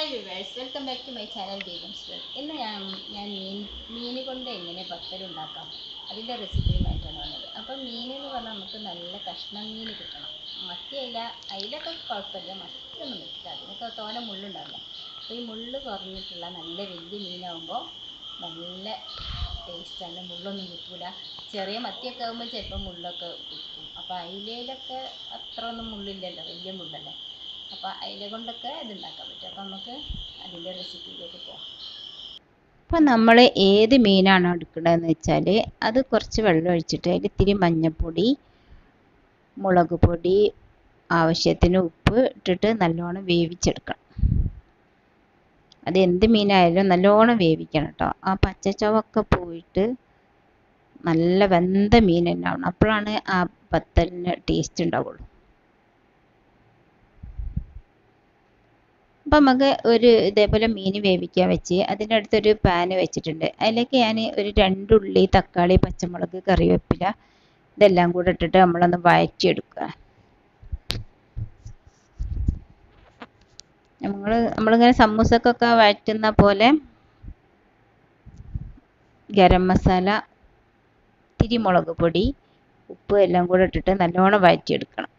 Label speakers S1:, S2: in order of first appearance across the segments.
S1: viewers welcome back to my channel Begums World ഇന്ന് ഞാൻ ഞാൻ മീൻ മീൻ കൊണ്ട് എങ്ങനെ പത്തൽ ഉണ്ടാക്കാം അതിൻ്റെ റെസിപ്പിയുമായിട്ടാണ് വന്നത് അപ്പം മീൻ എന്ന് പറഞ്ഞാൽ നമുക്ക് നല്ല കഷ്ണം മീൻ കിട്ടണം മത്തി അയില അയിലൊക്കെ കുഴപ്പമില്ല മത്തിയൊന്നും പറ്റില്ല അതിനൊക്കെ തോനെ മുള്ളുണ്ടാവില്ല അപ്പോൾ ഈ മുള്ള് കുറഞ്ഞിട്ടുള്ള നല്ല വലിയ മീനാകുമ്പോൾ നല്ല ടേസ്റ്റാണ് മുള്ളൊന്നും കിട്ടൂല ചെറിയ മത്തിയൊക്കെ ആകുമ്പോൾ ചിലപ്പോൾ മുള്ളൊക്കെ കിട്ടും അപ്പോൾ അയിലയിലൊക്കെ അത്ര ഒന്നും മുള്ളില്ലല്ലോ വലിയ മുള്ളല്ലേ അപ്പോൾ അതിനെ കൊണ്ടൊക്കെ ഇതുണ്ടാക്കാൻ പറ്റും അപ്പോൾ നമുക്ക് അതിൻ്റെ റെസിപ്പിയിലേക്ക് പോകാം
S2: അപ്പോൾ നമ്മൾ ഏത് മീനാണോ എടുക്കുന്നതെന്ന് വെച്ചാൽ അത് കുറച്ച് വെള്ളം ഒഴിച്ചിട്ട് അതിൽ ഇത്തിരി മഞ്ഞൾപ്പൊടി മുളക് പൊടി ആവശ്യത്തിന് ഉപ്പ് ഇട്ടിട്ട് നല്ലോണം വേവിച്ചെടുക്കണം അത് എന്ത് മീനായാലും നല്ലോണം വേവിക്കണം കേട്ടോ ആ പച്ചച്ചവൊക്കെ പോയിട്ട് നല്ല വെന്ത മീൻ തന്നെ ആവണം അപ്പോഴാണ് ആ പത്തലിന് ടേസ്റ്റ് ഉണ്ടാവുള്ളൂ അപ്പം നമുക്ക് ഒരു ഇതേപോലെ മീൻ വേവിക്കാൻ വെച്ച് അതിൻ്റെ അടുത്തൊരു പാന് വെച്ചിട്ടുണ്ട് അതിലേക്ക് ഞാൻ ഒരു രണ്ട് ഉള്ളി തക്കാളി പച്ചമുളക് കറിവേപ്പില ഇതെല്ലാം കൂടെ ഇട്ടിട്ട് നമ്മളൊന്ന് വഴറ്റിയെടുക്കുക നമ്മൾ നമ്മളിങ്ങനെ സമൂസക്കൊക്കെ വഴറ്റുന്ന പോലെ ഗരം മസാല ഇത്തിരി മുളക് പൊടി ഉപ്പ് എല്ലാം കൂടെ ഇട്ടിട്ട് നല്ലോണം വഴറ്റിയെടുക്കണം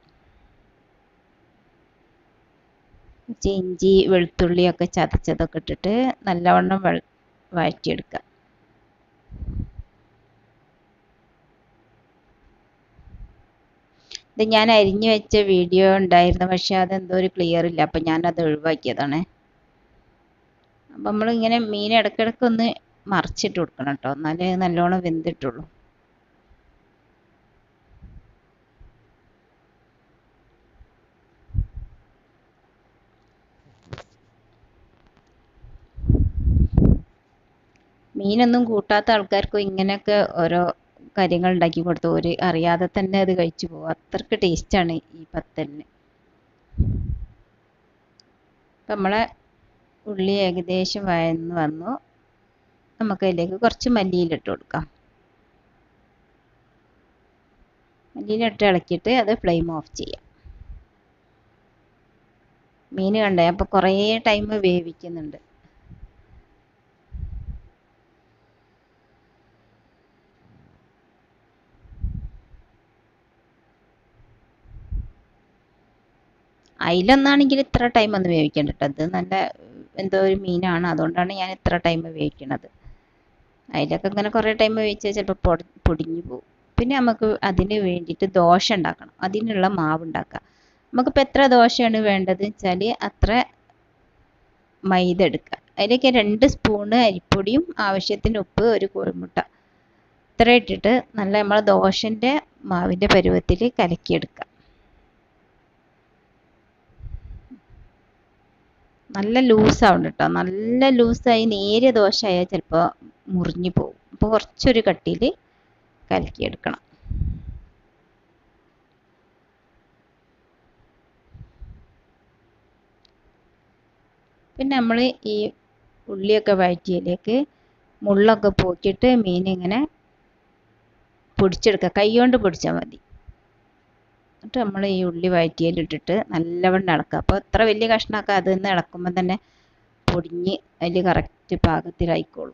S2: ഇഞ്ചി വെളുത്തുള്ളിയൊക്കെ ചതച്ചതൊക്കെ ഇട്ടിട്ട് നല്ലവണ്ണം വെൾ വഴറ്റിയെടുക്കുക ഇത് ഞാൻ അരിഞ്ഞു വെച്ച വീഡിയോ ഉണ്ടായിരുന്നു പക്ഷെ അതെന്തോ ഒരു ക്ലിയർ ഇല്ല അപ്പം ഞാനത് ഒഴിവാക്കിയതാണ് അപ്പം നമ്മളിങ്ങനെ മീൻ ഇടയ്ക്കിടയ്ക്ക് ഒന്ന് മറിച്ചിട്ട് കൊടുക്കണം കേട്ടോ എന്നാലേ നല്ലോണം വെന്തിട്ടുള്ളൂ മീനൊന്നും കൂട്ടാത്ത ആൾക്കാർക്കും ഇങ്ങനെയൊക്കെ ഓരോ കാര്യങ്ങൾ ഉണ്ടാക്കി കൊടുത്തു ഒരു അറിയാതെ തന്നെ അത് കഴിച്ചു പോകും അത്രക്ക് ടേസ്റ്റാണ് ഈ പത്തലിന് അപ്പം നമ്മളെ ഉള്ളി ഏകദേശം വഴന്ന് വന്നു നമുക്ക് അതിലേക്ക് കുറച്ച് മല്ലിയിലിട്ട് കൊടുക്കാം മല്ലിയിലിട്ട് ഇളക്കിയിട്ട് അത് ഫ്ലെയിം ഓഫ് ചെയ്യാം മീൻ കണ്ടേ അപ്പോൾ കുറേ ടൈം വേവിക്കുന്നുണ്ട് അയിലൊന്നാണെങ്കിൽ ഇത്ര ടൈം ഒന്നും വേവിക്കേണ്ട കേട്ടോ അത് നല്ല എന്തോ ഒരു മീനാണ് അതുകൊണ്ടാണ് ഞാൻ ഇത്ര ടൈം വേവിക്കണത് അതിലൊക്കെ ഇങ്ങനെ കുറേ ടൈം വേവിച്ചാൽ ചിലപ്പോൾ പൊടി പൊടിഞ്ഞു പോകും പിന്നെ നമുക്ക് അതിന് വേണ്ടിയിട്ട് ദോശ ഉണ്ടാക്കണം അതിനുള്ള മാവ് ഉണ്ടാക്കുക നമുക്കിപ്പോൾ എത്ര ദോശയാണ് വേണ്ടത് വെച്ചാൽ അത്ര മൈദ എടുക്കുക അതിലേക്ക് രണ്ട് സ്പൂണ് അരിപ്പൊടിയും ആവശ്യത്തിന് ഉപ്പ് ഒരു കോഴിമുട്ട ഇത്ര ഇട്ടിട്ട് നല്ല നമ്മളെ ദോശൻ്റെ മാവിൻ്റെ പരുവത്തിൽ കലക്കിയെടുക്കുക നല്ല ലൂസാവണം കേട്ടോ നല്ല ലൂസായി നേരിയ ദോശ ആയാൽ ചിലപ്പോൾ മുറിഞ്ഞു പോകും അപ്പോൾ കുറച്ചൊരു കട്ടിയിൽ കലക്കിയെടുക്കണം പിന്നെ നമ്മൾ ഈ ഉള്ളിയൊക്കെ വഴറ്റിയതിലേക്ക് മുള്ളൊക്കെ പോക്കിയിട്ട് മീൻ ഇങ്ങനെ പൊടിച്ചെടുക്കുക കൈ കൊണ്ട് പൊടിച്ചാൽ മതി എന്നിട്ട് നമ്മൾ ഈ ഉള്ളി വഴറ്റിയതിലിട്ടിട്ട് നല്ലവണ്ണം ഇളക്കുക അപ്പോൾ എത്ര വലിയ കഷ്ണമൊക്കെ അതിൽ നിന്ന് ഇളക്കുമ്പോൾ തന്നെ പൊടിഞ്ഞ് അതിൽ കറക്റ്റ് പാകത്തിലായിക്കോളും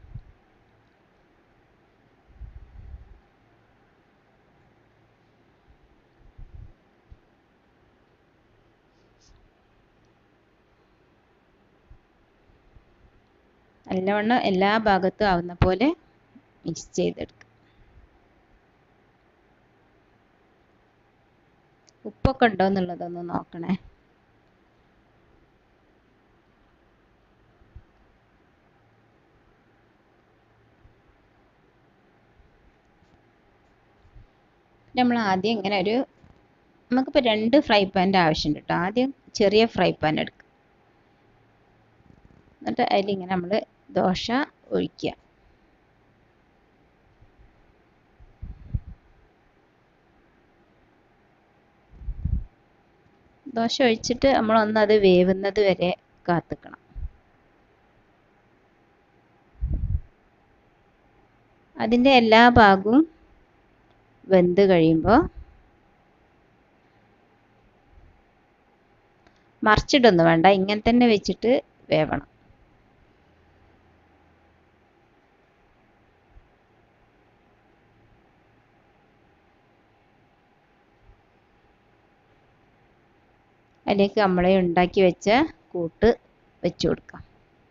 S2: നല്ലവണ്ണം എല്ലാ ഭാഗത്തും ആവുന്ന പോലെ മിക്സ് ചെയ്തെടുക്കുക ഉപ്പൊക്കെ ഉണ്ടോ എന്നുള്ളതൊന്ന് നോക്കണേ നമ്മൾ ആദ്യം ഇങ്ങനെ ഒരു നമുക്കിപ്പോൾ രണ്ട് ഫ്രൈ പാൻ്റെ ആവശ്യമുണ്ട് കേട്ടോ ആദ്യം ചെറിയ ഫ്രൈ പാൻ എടുക്കുക എന്നിട്ട് അതിലിങ്ങനെ നമ്മൾ ദോശ ഒഴിക്കുക ദോശ ഒഴിച്ചിട്ട് നമ്മളൊന്ന് അത് വേവുന്നത് വരെ കാത്തിക്കണം അതിൻ്റെ എല്ലാ ഭാഗവും വെന്ത് കഴിയുമ്പോൾ മറിച്ചിട്ടൊന്നും വേണ്ട ഇങ്ങനെ തന്നെ വെച്ചിട്ട് വേവണം അതിലേക്ക് നമ്മൾ ഉണ്ടാക്കി വെച്ച കൂട്ട് വെച്ച് കൊടുക്കാം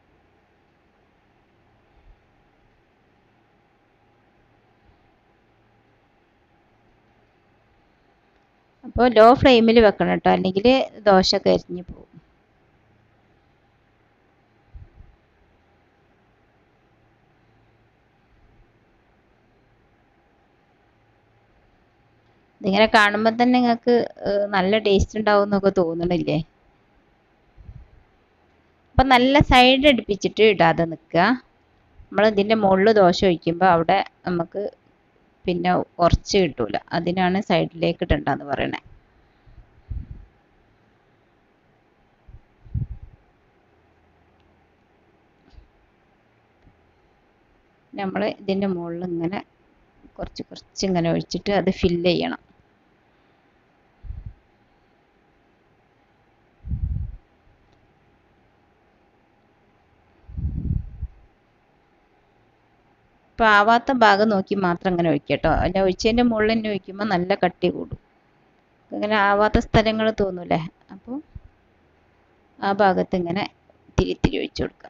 S2: അപ്പോൾ ലോ ഫ്ലെയിമിൽ വെക്കണം കേട്ടോ അല്ലെങ്കിൽ ദോശ കരിഞ്ഞു പോകും ഇതിങ്ങനെ കാണുമ്പോൾ തന്നെ നിങ്ങൾക്ക് നല്ല ടേസ്റ്റ് ഉണ്ടാവും എന്നൊക്കെ തോന്നണില്ലേ അപ്പം നല്ല സൈഡ് അടുപ്പിച്ചിട്ട് ഇടാതെ നിൽക്കുക നമ്മൾ ഇതിൻ്റെ മുകളിൽ ദോശ ഒഴിക്കുമ്പോൾ അവിടെ നമുക്ക് പിന്നെ ഉറച്ച് കിട്ടൂല അതിനാണ് സൈഡിലേക്ക് ഇടണ്ടെന്ന് പറയണേ നമ്മൾ ഇതിൻ്റെ മുകളിൽ ഇങ്ങനെ കുറച്ച് കുറച്ച് ഇങ്ങനെ ഒഴിച്ചിട്ട് അത് ഫില്ല് ചെയ്യണം ഇപ്പോൾ ആവാത്ത ഭാഗം നോക്കി മാത്രം അങ്ങനെ ഒഴിക്കുക കേട്ടോ അല്ല ഒഴിച്ചതിൻ്റെ മുകളിൽ തന്നെ ഒഴിക്കുമ്പോൾ നല്ല കട്ടി കൂടും ഇങ്ങനെ ആവാത്ത സ്ഥലങ്ങൾ തോന്നൂലേ അപ്പോൾ ആ ഭാഗത്ത് ഇങ്ങനെ ഇത്തിരി ഇത്തിരി ഒഴിച്ചു കൊടുക്കുക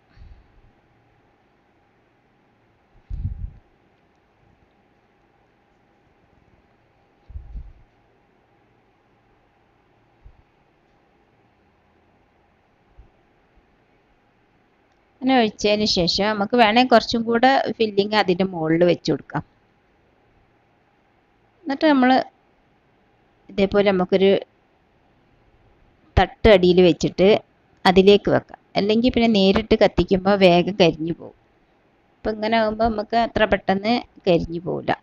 S2: അങ്ങനെ ഒഴിച്ചതിന് ശേഷം നമുക്ക് വേണമെങ്കിൽ കുറച്ചും കൂടെ ഫില്ലിങ് അതിൻ്റെ മുകളിൽ വെച്ച് കൊടുക്കാം എന്നിട്ട് നമ്മൾ ഇതേപോലെ നമുക്കൊരു തട്ട് അടിയിൽ വെച്ചിട്ട് അതിലേക്ക് വെക്കാം അല്ലെങ്കിൽ പിന്നെ നേരിട്ട് കത്തിക്കുമ്പോൾ വേഗം കരിഞ്ഞു പോകും അപ്പം ഇങ്ങനെ ആകുമ്പോൾ നമുക്ക് അത്ര പെട്ടെന്ന് കരിഞ്ഞു പോവില്ല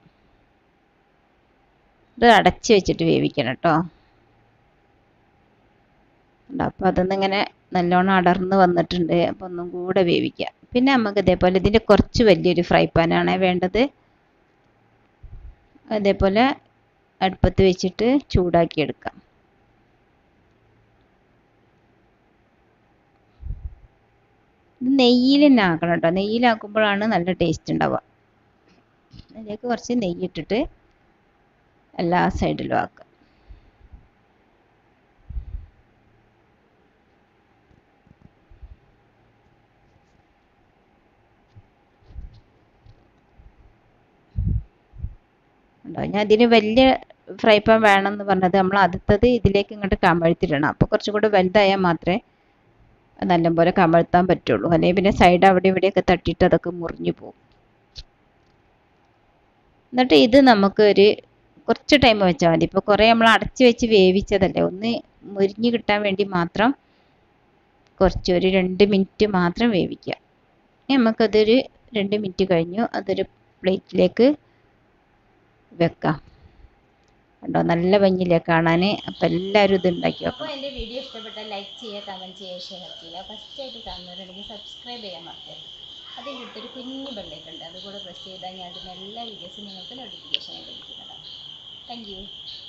S2: ഇത് അടച്ച് വെച്ചിട്ട് വേവിക്കണം കേട്ടോ അപ്പോൾ അതൊന്നിങ്ങനെ നല്ലോണം അടർന്ന് വന്നിട്ടുണ്ട് അപ്പോൾ ഒന്നും കൂടെ വേവിക്കാം പിന്നെ നമുക്ക് ഇതേപോലെ ഇതിൻ്റെ കുറച്ച് വലിയൊരു ഫ്രൈ പാനാണ് വേണ്ടത് അതേപോലെ അടുപ്പത്ത് വെച്ചിട്ട് ചൂടാക്കി എടുക്കാം ഇത് നെയ്യിൽ തന്നെ ആക്കണം കേട്ടോ നെയ്യിലാക്കുമ്പോഴാണ് നല്ല ടേസ്റ്റ് ഉണ്ടാവുക അതിലേക്ക് കുറച്ച് നെയ്യിട്ടിട്ട് എല്ലാ സൈഡിലും ആക്കുക ഉണ്ടോ ഞാൻ ഇതിന് വലിയ ഫ്രൈ പാൻ വേണം എന്ന് പറഞ്ഞത് നമ്മൾ ആദ്യത്തത് ഇതിലേക്ക് ഇങ്ങോട്ട് കമഴ്ത്തിടണം അപ്പോൾ കുറച്ചും കൂടെ വലുതായാൽ മാത്രമേ നല്ലപോലെ കമഴ്ത്താൻ പറ്റുള്ളൂ അല്ലെങ്കിൽ പിന്നെ സൈഡ് അവിടെ ഇവിടെയൊക്കെ തട്ടിയിട്ട് അതൊക്കെ മുറിഞ്ഞു പോകും എന്നിട്ട് ഇത് നമുക്ക് ഒരു കുറച്ച് ടൈം വെച്ചാൽ മതി ഇപ്പോൾ കുറേ നമ്മൾ അടച്ച് വെച്ച് വേവിച്ചതല്ലേ ഒന്ന് മുരിഞ്ഞ് കിട്ടാൻ വേണ്ടി മാത്രം കുറച്ച് ഒരു രണ്ട് മിനിറ്റ് മാത്രം വേവിക്കുക നമുക്കതൊരു രണ്ട് മിനിറ്റ് കഴിഞ്ഞു അതൊരു പ്ലേറ്റിലേക്ക് വെക്കാം കണ്ടോ നല്ല ഭംഗിയില്ലേ കാണാൻ അപ്പം എല്ലാവരും ഇത് ഉണ്ടാക്കി
S1: അപ്പോൾ
S2: വെക്കണം
S1: എൻ്റെ വീഡിയോ ഇഷ്ടപ്പെട്ടാൽ ലൈക്ക് ചെയ്യുക കമൻറ്റ് ചെയ്യുക ഷെയർ ചെയ്യുക ഫസ്റ്റ് ആയിട്ട് കാണുന്നവരുണ്ടെങ്കിൽ സബ്സ്ക്രൈബ് ചെയ്യാൻ മറക്കരുത് അതിൻ്റെ അടുത്തൊരു കുഞ്ഞു ബെല്ലൈക്കുണ്ട് അതുകൂടെ പ്രസ് ചെയ്താൽ ഞാൻ അതിൻ്റെ എല്ലാ വീഡിയോസും നിങ്ങൾക്ക് നോട്ടിഫിക്കേഷൻ ലഭിക്കുന്നതാണ് താങ്ക് യു